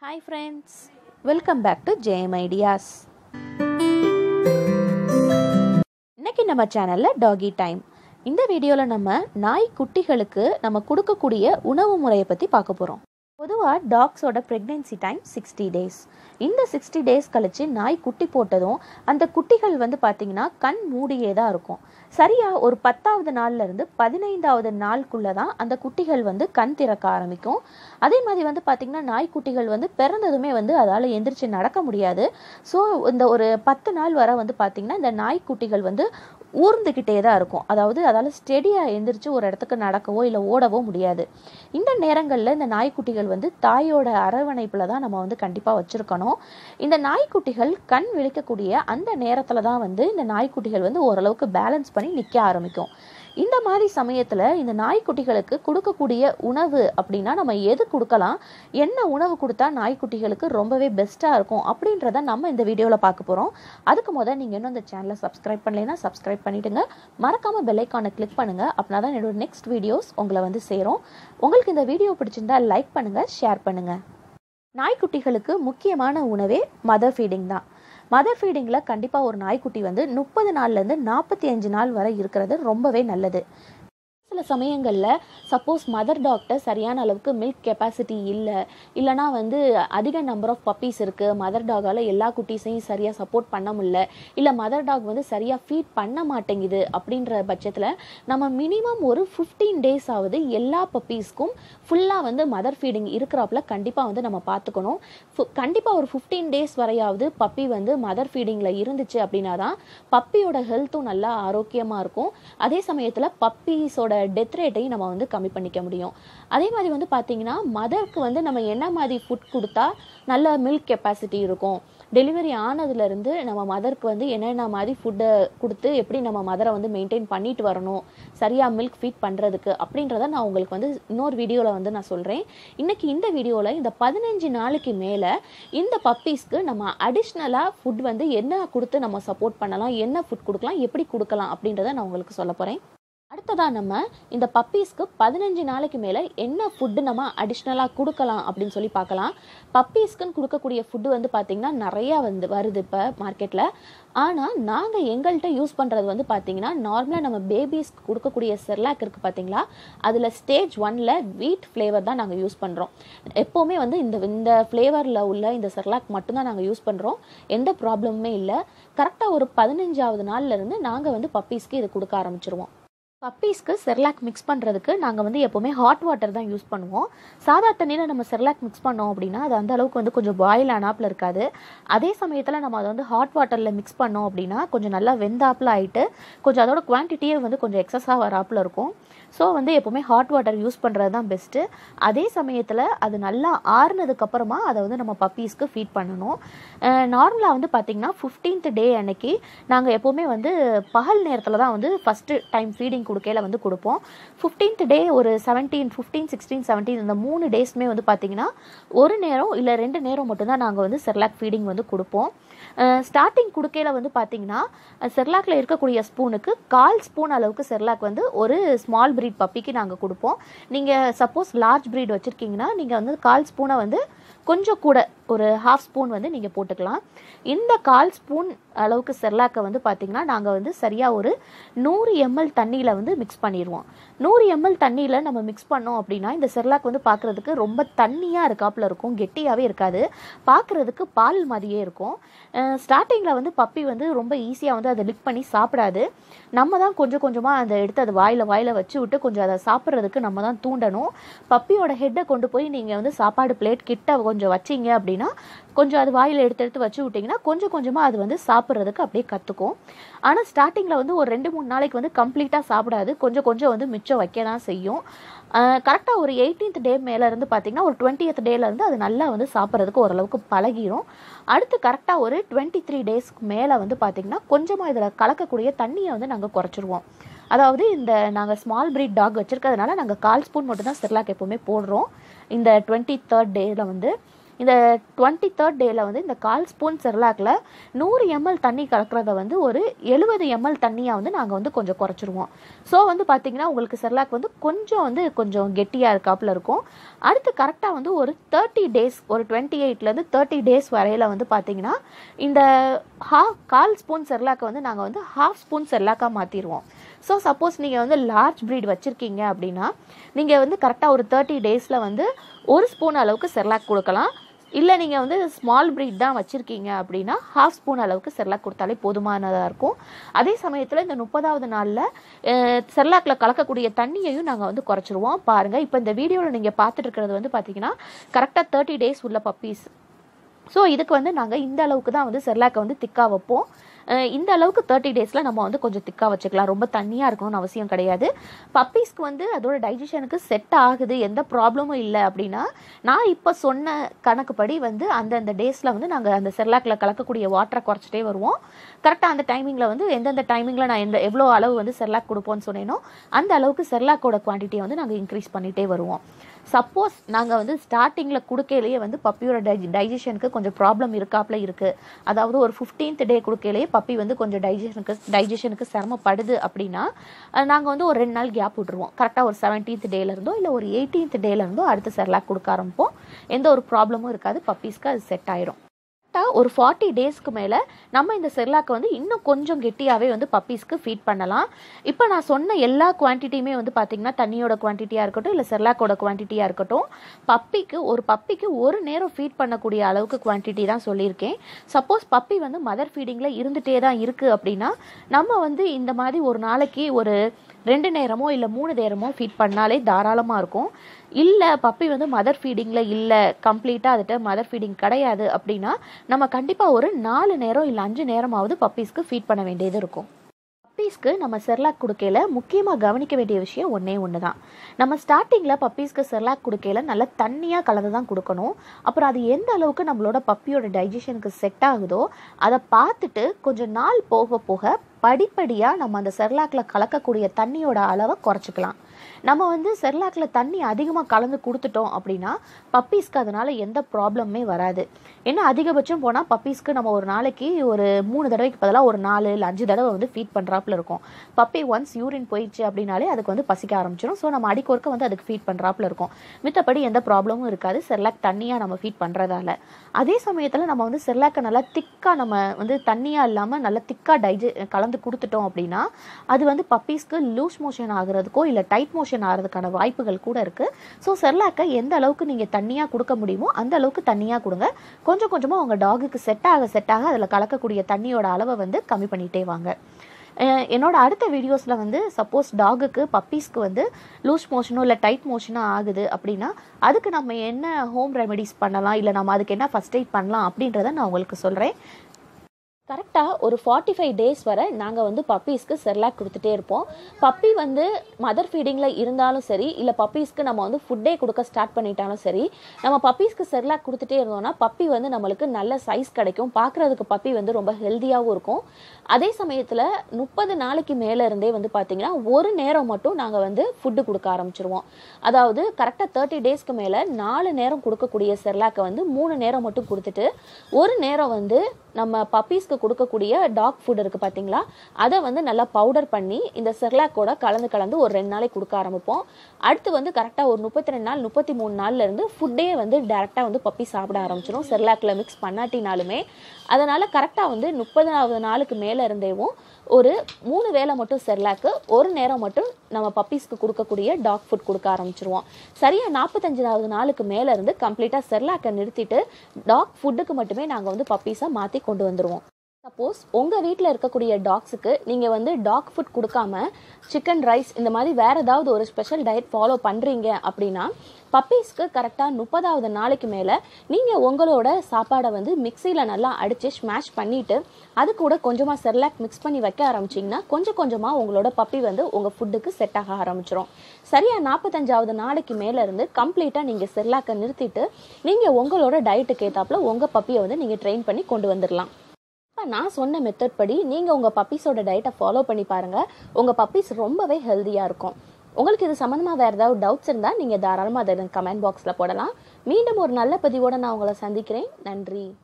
hi friends welcome back to JM ideas இன்னைக்கு நம்ம சேனலில் டாகி டைம் இந்த வீடியோவில் நம்ம நாய் குட்டிகளுக்கு நம்ம கொடுக்கக்கூடிய உணவு முறையை பற்றி பார்க்க போகிறோம் பொதுவாக டாக்ஸோட ப்ரெக்னென்சி டைம் சிக்ஸ்டி டேஸ் இந்த சிக்ஸ்டி டேஸ் கழிச்சு நாய் குட்டி போட்டதும் அந்த குட்டிகள் வந்து பார்த்திங்கன்னா கண் மூடியே தான் இருக்கும் சரியாக ஒரு பத்தாவது நாள்ல இருந்து பதினைந்தாவது நாளுக்குள்ளே தான் அந்த குட்டிகள் வந்து கண் திறக்க ஆரம்பிக்கும் அதே மாதிரி வந்து பார்த்திங்கன்னா நாய்க்குட்டிகள் வந்து பிறந்ததுமே வந்து அதால் எந்திரிச்சு நடக்க முடியாது ஸோ இந்த ஒரு பத்து நாள் வரை வந்து பார்த்திங்கன்னா இந்த நாய்க்குட்டிகள் வந்து ஊர்ந்துக்கிட்டே தான் இருக்கும் அதாவது அதால் ஸ்டெடியாக எந்திரிச்சு ஒரு இடத்துக்கு நடக்கவோ இல்லை ஓடவோ முடியாது இந்த நேரங்களில் இந்த நாய்க்குட்டிகள் வந்து தாயோட அரவணைப்பில் தான் நம்ம வந்து கண்டிப்பாக வச்சுருக்கணும் இந்த நாய்க்குட்டிகள் கண் விழிக்கக்கூடிய அந்த நேரத்தில் தான் வந்து இந்த நாய்க்குட்டிகள் வந்து ஓரளவுக்கு பேலன்ஸ் பண்ணி நிற்க ஆரம்பிக்கும் இந்த மாதிரி சமயத்தில் இந்த நாய்க்குட்டிகளுக்கு கொடுக்கக்கூடிய உணவு அப்படின்னா நம்ம எது கொடுக்கலாம் என்ன உணவு கொடுத்தா நாய்க்குட்டிகளுக்கு ரொம்பவே பெஸ்ட்டாக இருக்கும் அப்படின்றத நம்ம இந்த வீடியோவில் பார்க்க போகிறோம் அதுக்கு முதல் நீங்கள் இன்னும் இந்த சேனலை சப்ஸ்கிரைப் பண்ணலைன்னா சப்ஸ்கிரைப் பண்ணிவிடுங்க மறக்காமல் பெல்லைக்கானை கிளிக் பண்ணுங்கள் அப்படின்னா தான் என்னோட நெக்ஸ்ட் வீடியோஸ் உங்களை வந்து சேரும் உங்களுக்கு இந்த வீடியோ பிடிச்சிருந்தா லைக் பண்ணுங்கள் ஷேர் பண்ணுங்கள் நாய்க்குட்டிகளுக்கு முக்கியமான உணவே மதர் ஃபீடிங் தான் மதர் ஃபீடிங்கில் கண்டிப்பாக ஒரு நாய்க்குட்டி வந்து முப்பது நாள்லேருந்து நாற்பத்தி அஞ்சு நாள் வரை இருக்கிறது ரொம்பவே நல்லது சில சமயங்களில் சப்போஸ் மதர் டாக்டர் சரியான அளவுக்கு மில்க் கெப்பாசிட்டி இல்லை இல்லைனா வந்து அதிக நம்பர் ஆஃப் பப்பீஸ் இருக்குது மதர் டாகால் எல்லா குட்டீஸையும் சரியாக சப்போர்ட் பண்ண முடியல இல்லை மதர் டாக் வந்து சரியாக ஃபீட் பண்ண மாட்டேங்குது அப்படின்ற பட்சத்தில் நம்ம மினிமம் ஒரு ஃபிஃப்டீன் டேஸ் ஆகுது எல்லா பப்பீஸ்க்கும் ஃபுல்லாக வந்து மதர் ஃபீடிங் இருக்கிறாப்புல கண்டிப்பாக வந்து நம்ம பார்த்துக்கணும் கண்டிப்பாக ஒரு ஃபிஃப்டீன் டேஸ் வரையாவது பப்பி வந்து மதர் ஃபீடிங்கில் இருந்துச்சு அப்படின்னா தான் பப்பியோட ஹெல்த்தும் நல்லா ஆரோக்கியமாக இருக்கும் அதே சமயத்தில் பப்பீஸோட டெத் ரேட்டையும் நம்ம வந்து கம்மி பண்ணிக்க முடியும் அதே மாதிரி வந்து பார்த்தீங்கன்னா மதருக்கு வந்து நம்ம என்ன மாதிரி ஃபுட் கொடுத்தா நல்ல மில்க் கெப்பாசிட்டி இருக்கும் டெலிவரி ஆனதுலேருந்து நம்ம மதருக்கு வந்து என்னென்ன மாதிரி ஃபுட்டை கொடுத்து எப்படி நம்ம மதரை வந்து மெயின்டைன் பண்ணிட்டு வரணும் சரியாக மில்க் ஃபீட் பண்ணுறதுக்கு அப்படின்றத நான் உங்களுக்கு வந்து இன்னொரு வீடியோவில் வந்து நான் சொல்கிறேன் இன்றைக்கி இந்த வீடியோவில் இந்த பதினஞ்சு நாளைக்கு மேலே இந்த பப்பீஸ்க்கு நம்ம அடிஷ்னலாக ஃபுட் வந்து என்ன கொடுத்து நம்ம சப்போர்ட் பண்ணலாம் என்ன ஃபுட் கொடுக்கலாம் எப்படி கொடுக்கலாம் அப்படின்றத நான் உங்களுக்கு சொல்ல போகிறேன் அடுத்ததாக நம்ம இந்த பப்பீஸ்க்கு பதினஞ்சு நாளைக்கு மேலே என்ன ஃபுட்டு நம்ம அடிஷ்னலாக கொடுக்கலாம் அப்படின்னு சொல்லி பார்க்கலாம் பப்பீஸ்க்குன்னு கொடுக்கக்கூடிய ஃபுட்டு வந்து பார்த்திங்கன்னா நிறையா வந்து வருது இப்போ மார்க்கெட்டில் ஆனால் நாங்கள் எங்கள்கிட்ட யூஸ் பண்ணுறது வந்து பார்த்திங்கன்னா நார்மலாக நம்ம பேபிஸ்க்கு கொடுக்கக்கூடிய செர்லாக் இருக்குது பார்த்தீங்களா அதில் ஸ்டேஜ் ஒனில் வீட் ஃப்ளேவர் தான் நாங்கள் யூஸ் பண்ணுறோம் எப்போவுமே வந்து இந்த இந்த ஃப்ளேவரில் உள்ள இந்த செர்லாக் மட்டும்தான் நாங்கள் யூஸ் பண்ணுறோம் எந்த ப்ராப்ளமுமே இல்லை கரெக்டாக ஒரு பதினஞ்சாவது நாள்லேருந்து நாங்கள் வந்து பப்பீஸ்க்கு இது கொடுக்க ஆரம்பிச்சிருவோம் பப்பீஸ்க்கு செர்லாக் மிக்ஸ் பண்ணுறதுக்கு நாங்கள் வந்து எப்போவுமே ஹாட் வாட்டர் தான் யூஸ் பண்ணுவோம் சாதா தண்ணியில் நம்ம செர்லாக் மிக்ஸ் பண்ணோம் அப்படின்னா அது அந்த அளவுக்கு வந்து கொஞ்சம் பாயில் ஆனாப்பில் இருக்காது அதே சமயத்தில் நம்ம அதை வந்து ஹாட் வாட்டரில் மிக்ஸ் பண்ணோம் அப்படின்னா கொஞ்சம் நல்லா வெந்தாப்பில் ஆகிட்டு கொஞ்சம் அதோட குவான்டிட்டியே வந்து கொஞ்சம் எக்ஸஸாக வராப்பில் இருக்கும் ஸோ வந்து எப்போவுமே ஹாட் வாட்டர் யூஸ் பண்ணுறது தான் பெஸ்ட்டு அதே சமயத்தில் அது நல்லா ஆறுனதுக்கப்புறமா அதை வந்து நம்ம பப்பீஸ்க்கு ஃபீட் பண்ணணும் நார்மலாக வந்து பார்த்திங்கன்னா ஃபிஃப்டீன்த் டே அன்னைக்கு நாங்கள் எப்போவுமே வந்து பகல் நேரத்தில் தான் வந்து ஃபஸ்ட்டு டைம் ஃபீடிங் கொடுக்கையில் வந்து கொடுப்போம் ஃபிஃப்டீன்த் டே ஒரு செவன்டீன் ஃபிஃப்டீன் சிக்ஸ்டீன் செவன்டீன் இந்த மூணு டேஸ்மே வந்து பார்த்திங்கன்னா ஒரு நேரம் இல்லை ரெண்டு நேரம் மட்டும்தான் நாங்கள் வந்து செர்லாக் ஃபீடிங் வந்து கொடுப்போம் ஸ்டார்டிங் கொடுக்கையில் வந்து பார்த்திங்கன்னா செர்லாக்கில் இருக்கக்கூடிய ஸ்பூனுக்கு கால் ஸ்பூன் அளவுக்கு செர்லாக் வந்து ஒரு ஸ்மால் ப்ரீட் பப்பிக்கு நாங்கள் கொடுப்போம் நீங்கள் சப்போஸ் லார்ஜ் ப்ரீட் வச்சுருக்கீங்கன்னா நீங்கள் வந்து கால் ஸ்பூனை வந்து கொஞ்சம் கூட ஒரு ஹாஃப் ஸ்பூன் வந்து நீங்கள் போட்டுக்கலாம் இந்த கால் ஸ்பூன் அளவுக்கு செர்லாக்கை வந்து பார்த்திங்கன்னா நாங்கள் வந்து சரியாக ஒரு நூறு எம்எல் தண்ணியில் வந்து மிக்ஸ் பண்ணிடுவோம் நூறு எம்எல் தண்ணியில் நம்ம மிக்ஸ் பண்ணோம் அப்படின்னா இந்த செர்லாக் வந்து பார்க்குறதுக்கு ரொம்ப தண்ணியாக இருக்காப்புல இருக்கும் கெட்டியாகவே இருக்காது பார்க்குறதுக்கு பால் மாதிரியே இருக்கும் ஸ்டார்டிங்கில் வந்து பப்பி வந்து ரொம்ப ஈஸியாக வந்து அதை லிக் பண்ணி சாப்பிடாது நம்ம தான் கொஞ்சம் கொஞ்சமாக அதை எடுத்து அதை வாயில் வாயில் வச்சு விட்டு கொஞ்சம் அதை சாப்பிட்றதுக்கு நம்ம தான் தூண்டணும் பப்பியோட ஹெட்டை கொண்டு போய் நீங்கள் வந்து சாப்பாடு பிளேட் கிட்ட கொஞ்சம் வச்சிங்க அப்படின்னா கொஞ்சம் அது வாயில் எடுத்து எடுத்து வச்சு விட்டிங்கன்னா கொஞ்சம் கொஞ்சமாக அது வந்து சாப்பிட்றதுக்கு அப்படியே கற்றுக்கும் ஆனால் ஸ்டார்டிங்கில் வந்து ஒரு ரெண்டு மூணு நாளைக்கு வந்து கம்ப்ளீட்டாக சாப்பிடாது கொஞ்சம் கொஞ்சம் வந்து மிச்சம் வைக்க தான் செய்யும் கரெக்டாக ஒரு எயிட்டீன்த் டே மேலேருந்து பார்த்திங்கன்னா ஒரு டுவெண்ட்டியத் டேலேருந்து அது நல்லா வந்து சாப்பிட்றதுக்கு ஓரளவுக்கு பழகிரும் அடுத்து கரெக்டாக ஒரு டுவெண்ட்டி த்ரீ டேஸ்க்கு மேலே வந்து பார்த்திங்கன்னா கொஞ்சமாக இதில் கலக்கக்கூடிய தண்ணியை வந்து நாங்கள் குறைச்சிருவோம் அதாவது இந்த நாங்கள் ஸ்மால் ப்ரீட் டாக் வச்சுருக்கிறதுனால நாங்கள் கால் ஸ்பூன் மட்டும்தான் செர்லாக் எப்போவுமே போடுறோம் இந்த டுவெண்ட்டி தேர்ட் டேயில் வந்து இந்த டுவெண்ட்டி தேர்ட் டேயில் வந்து இந்த கால் ஸ்பூன் செர்லாக்கில் நூறு எம்எல் தண்ணி கலக்கிறத வந்து ஒரு எழுபது எம்எல் தண்ணியாக வந்து நாங்கள் வந்து கொஞ்சம் குறைச்சிருவோம் ஸோ வந்து பார்த்தீங்கன்னா உங்களுக்கு செர்லாக் வந்து கொஞ்சம் வந்து கொஞ்சம் கெட்டியாக இருக்காப்புல இருக்கும் அடுத்து கரெக்டாக வந்து ஒரு தேர்ட்டி டேஸ் ஒரு டுவெண்ட்டி எயிட்லேருந்து தேர்ட்டி டேஸ் வரையில் வந்து பார்த்தீங்கன்னா இந்த ஹாஃப் கால் ஸ்பூன் செர்லாக்கை வந்து நாங்கள் வந்து ஹாஃப் ஸ்பூன் செர்லாக்காக மாற்றிடுவோம் ஸோ சப்போஸ் நீங்கள் வந்து லார்ஜ் ப்ரீட் வச்சுருக்கீங்க அப்படின்னா நீங்கள் வந்து கரெக்டாக ஒரு தேர்ட்டி டேஸில் வந்து ஒரு ஸ்பூன் அளவுக்கு செர்லாக் கொடுக்கலாம் இல்லை நீங்கள் வந்து ஸ்மால் ப்ரீட் தான் வச்சுருக்கீங்க அப்படின்னா ஹாஃப் ஸ்பூன் அளவுக்கு செர்லாக் கொடுத்தாலே போதுமானதாக இருக்கும் அதே சமயத்தில் இந்த முப்பதாவது நாளில் செர்லாக்கில் கலக்கக்கூடிய தண்ணியையும் நாங்கள் வந்து குறைச்சிருவோம் பாருங்கள் இப்போ இந்த வீடியோவில் நீங்கள் பார்த்துட்டு இருக்கிறது வந்து பார்த்தீங்கன்னா கரெக்டாக தேர்ட்டி டேஸ் உள்ள பப்பீஸ் ஸோ இதுக்கு வந்து நாங்கள் இந்த அளவுக்கு தான் வந்து செர்லாக்கை வந்து திக்காக வைப்போம் அஹ் இந்த அளவுக்கு தேர்ட்டி டேஸில் நம்ம வந்து கொஞ்சம் திக்காக வச்சுக்கலாம் ரொம்ப தண்ணியாக இருக்கணும்னு அவசியம் கிடையாது பப்பீஸ்க்கு வந்து அதோட டைஜஷனுக்கு செட் ஆகுது எந்த ப்ராப்ளமும் இல்லை அப்படின்னா நான் இப்போ சொன்ன கணக்குப்படி வந்து அந்தந்த டேஸில் வந்து நாங்கள் அந்த செர்லாக்கில் கலக்கக்கூடிய வாட்டரை குறைச்சிட்டே வருவோம் கரெக்டாக அந்த டைமிங்கில் வந்து எந்தெந்த டைமிங்கில் நான் எந்த எவ்வளோ அளவு வந்து செர்லாக் கொடுப்போம்னு சொன்னேனோ அந்த அளவுக்கு செர்லாக்கோட குவான்டிட்டியை வந்து நாங்கள் இன்க்ரீஸ் பண்ணிகிட்டே வருவோம் சப்போஸ் நாங்கள் வந்து ஸ்டார்டிங்கில் கொடுக்கையிலேயே வந்து பப்பியோட டை டைஜஷனுக்கு கொஞ்சம் ப்ராப்ளம் இருக்காப்புல இருக்குது அதாவது ஒரு ஃபிஃப்டீன்த் டே கொடுக்கையிலேயே பப்பி வந்து கொஞ்சம் டைஜஷனுக்கு டைஜஷனுக்கு சிரமப்படுது அப்படின்னா நாங்கள் வந்து ஒரு ரெண்டு நாள் கேப் விட்டுருவோம் கரெக்டாக ஒரு செவன்டீன்த் டேலேருந்தோ இல்லை ஒரு எயிட்டீன்த் டேலேருந்தோ அடுத்து செர்லாக் கொடுக்க ஆரம்பிப்போம் எந்த ஒரு ப்ராப்ளமும் இருக்காது பப்பீஸ்க்கு அது செட் ஆயிரும் கரெக்டாக ஒரு ஃபார்ட்டி டேஸ்க்கு மேலே நம்ம இந்த செர்லாக்கை வந்து இன்னும் கொஞ்சம் கெட்டியாகவே வந்து பப்பீஸ்க்கு ஃபீட் பண்ணலாம் இப்போ நான் சொன்ன எல்லா குவான்டிட்டியுமே வந்து பார்த்திங்கன்னா தண்ணியோட குவான்டிட்டியாக இருக்கட்டும் இல்லை செர்லாக்கோட குவான்டிட்டியாக இருக்கட்டும் பப்பிக்கு ஒரு பப்பிக்கு ஒரு நேரம் ஃபீட் பண்ணக்கூடிய அளவுக்கு குவான்டிட்டி தான் சொல்லியிருக்கேன் சப்போஸ் பப்பி வந்து மதர் ஃபீடிங்கில் இருந்துகிட்டே தான் இருக்குது அப்படின்னா நம்ம வந்து இந்த மாதிரி ஒரு நாளைக்கு ஒரு ரெண்டு நேரமோ இல்லை மூணு நேரமோ ஃபீட் பண்ணாலே தாராளமாக இருக்கும் இல்லை பப்பி வந்து மதர் ஃபீடிங்கில் இல்லை கம்ப்ளீட்டாக அதுகிட்ட மதர் ஃபீடிங் கிடையாது அப்படின்னா நம்ம கண்டிப்பாக ஒரு நாலு நேரம் இல்லை அஞ்சு நேரமாவது பப்பீஸ்க்கு ஃபீட் பண்ண வேண்டியது இருக்கும் பப்பீஸ்க்கு நம்ம செர்லாக் கொடுக்கையில முக்கியமாக கவனிக்க வேண்டிய விஷயம் ஒன்றே ஒன்று தான் நம்ம ஸ்டார்டிங்கில் பப்பீஸ்க்கு செர்லாக் கொடுக்கையில நல்லா தண்ணியாக கலந்து தான் கொடுக்கணும் அப்புறம் அது எந்த அளவுக்கு நம்மளோட பப்பியோட டைஜஷனுக்கு செட் ஆகுதோ அதை பார்த்துட்டு கொஞ்சம் நாள் போக போக படிப்படியாக நம்ம அந்த செர்லாக்கில் கலக்கக்கூடிய தண்ணியோட அளவை குறைச்சிக்கலாம் நம்ம வந்து செர்லாக்கில் தண்ணி அதிகமாக கலந்து கொடுத்துட்டோம் அப்படின்னா பப்பீஸ்க்கு அதனால எந்த ப்ராப்ளமே வராது ஏன்னா அதிகபட்சம் போனால் பப்பீஸ்க்கு நம்ம ஒரு நாளைக்கு ஒரு மூணு தடவைக்கு பதிலாக ஒரு நாலு இல்லை அஞ்சு தடவை வந்து ஃபீட் பண்ணுறாப்புல இருக்கும் பப்பி ஒன்ஸ் யூரின் போயிடுச்சு அப்படின்னாலே அதுக்கு வந்து பசிக்க ஆரம்பிச்சிடும் ஸோ நம்ம அடிக்கொருக்க வந்து அதுக்கு ஃபீட் பண்ணுறாப்புல இருக்கும் மித்தபடி எந்த ப்ராப்ளமும் இருக்காது செர்லாக் தண்ணியாக நம்ம ஃபீட் பண்ணுறதால அதே சமயத்தில் நம்ம வந்து செர்லாக்கை நல்லா திக்காக நம்ம வந்து தண்ணியாக இல்லாமல் நல்லா திக்காக டைஜ கலந்து கொடுத்துட்டோம் அப்படின்னா அது வந்து பப்பீஸ்க்கு லூஸ் மோஷன் ஆகுறதுக்கோ இல்லை டைட் மோஷன் ஆகிறதுக்கான வாய்ப்புகள் கூட இருக்குது ஸோ செர்லாக்கை எந்த அளவுக்கு நீங்கள் தண்ணியாக கொடுக்க முடியுமோ அந்த அளவுக்கு தண்ணியாக கொடுங்க கொஞ்சம் கொஞ்சமாக உங்கள் டாகுக்கு செட் ஆக செட் ஆக அதில் கலக்கக்கூடிய தண்ணியோட அளவை வந்து கம்மி பண்ணிகிட்டே வாங்க அஹ் என்னோட அடுத்த வீடியோஸில் வந்து சப்போஸ் டாகுக்கு பப்பீஸ்க்கு வந்து லூஸ் மோஷனோ இல்லை டைட் மோஷனோ ஆகுது அப்படின்னா அதுக்கு நம்ம என்ன ஹோம் ரெமெடிஸ் பண்ணலாம் இல்லை நம்ம அதுக்கு என்ன ஃபஸ்ட் எய்ட் பண்ணலாம் அப்படின்றத நான் உங்களுக்கு சொல்கிறேன் கரெக்டாக ஒரு ஃபார்ட்டி ஃபைவ் டேஸ் வரை நாங்கள் வந்து பப்பீஸ்க்கு செர்லாக் கொடுத்துட்டே இருப்போம் பப்பி வந்து மதர் ஃபீடிங்கில் இருந்தாலும் சரி இல்லை பப்பீஸ்க்கு நம்ம வந்து ஃபுட்டே கொடுக்க ஸ்டார்ட் பண்ணிட்டாலும் சரி நம்ம பப்பீஸ்க்கு செர்லாக் கொடுத்துட்டே இருந்தோம்னா பப்பி வந்து நம்மளுக்கு நல்ல சைஸ் கிடைக்கும் பார்க்குறதுக்கு பப்பி வந்து ரொம்ப ஹெல்த்தியாகவும் இருக்கும் அதே சமயத்தில் முப்பது நாளைக்கு மேலே இருந்தே வந்து பார்த்திங்கன்னா ஒரு நேரம் மட்டும் நாங்கள் வந்து ஃபுட்டு கொடுக்க ஆரம்பிச்சிருவோம் அதாவது கரெக்டாக தேர்ட்டி டேஸ்க்கு மேலே நாலு நேரம் கொடுக்கக்கூடிய செர்லாக்கை வந்து மூணு நேரம் மட்டும் கொடுத்துட்டு ஒரு நேரம் வந்து நம்ம பப்பீஸ்க்கு கொடுக்கக்கூடிய டாக் ஃபுட் இருக்குது பார்த்தீங்களா அதை வந்து நல்லா பவுடர் பண்ணி இந்த செர்லாக்கோட கலந்து கலந்து ஒரு ரெண்டு நாளைக்கு கொடுக்க ஆரம்பிப்போம் அடுத்து வந்து கரெக்டாக ஒரு முப்பத்தி ரெண்டு நாள் முப்பத்தி மூணு நாள்ல இருந்து ஃபுட்டே வந்து டேரெக்டாக வந்து பப்பி சாப்பிட ஆரம்பிச்சிடும் செர்லாக்கில் மிக்ஸ் பண்ணாட்டினாலுமே அதனால் கரெக்டாக வந்து முப்பதாவது நாளுக்கு மேலே இருந்தேவும் ஒரு மூணு வேளை மட்டும் செர்லாக்கு ஒரு நேரம் மட்டும் நம்ம பப்பீஸ்க்கு கொடுக்கக்கூடிய டாக் ஃபுட் கொடுக்க ஆரம்பிச்சிருவோம் சரியாக நாற்பத்தஞ்சாவது நாளுக்கு மேலே இருந்து கம்ப்ளீட்டாக செர்லாக்கை நிறுத்திட்டு டாக் ஃபுட்டுக்கு மட்டுமே நாங்கள் வந்து பப்பீஸை மாற்றி கொண்டு வந்துடுவோம் சப்போஸ் உங்கள் வீட்டில் இருக்கக்கூடிய டாக்ஸுக்கு நீங்கள் வந்து டாக் ஃபுட் கொடுக்காம சிக்கன் ரைஸ் இந்த மாதிரி வேறு ஏதாவது ஒரு ஸ்பெஷல் டயட் ஃபாலோ பண்ணுறீங்க அப்படின்னா பப்பீஸ்க்கு கரெக்டாக முப்பதாவது நாளைக்கு மேலே நீங்கள் உங்களோட சாப்பாடை வந்து மிக்சியில் நல்லா அடித்து ஸ்மாஷ் பண்ணிவிட்டு அது கூட கொஞ்சமாக செர்லாக் மிக்ஸ் பண்ணி வைக்க ஆரம்பிச்சிங்கன்னா கொஞ்சம் கொஞ்சமாக உங்களோட பப்பி வந்து உங்கள் ஃபுட்டுக்கு செட் ஆக ஆரம்பிச்சிரும் சரியாக நாற்பத்தஞ்சாவது நாளைக்கு மேலே இருந்து கம்ப்ளீட்டாக நீங்கள் செர்லாக்கை நிறுத்திட்டு நீங்கள் உங்களோட டயட்டுக்கு ஏற்றாப்புல உங்கள் பப்பியை வந்து நீங்கள் ட்ரெயின் பண்ணி கொண்டு வந்துடலாம் இப்போ நான் சொன்ன மெத்தட் படி நீங்கள் உங்கள் பப்பீஸோட டயட்டை ஃபாலோ பண்ணி பாருங்கள் உங்கள் பப்பீஸ் ரொம்பவே ஹெல்த்தியாக இருக்கும் உங்களுக்கு இது சம்மந்தமாக வேறு ஏதாவது டவுட்ஸ் இருந்தால் நீங்கள் தாராளமாக அதை கமெண்ட் பாக்ஸில் போடலாம் மீண்டும் ஒரு நல்ல பதிவோடு நான் உங்களை சந்திக்கிறேன் நன்றி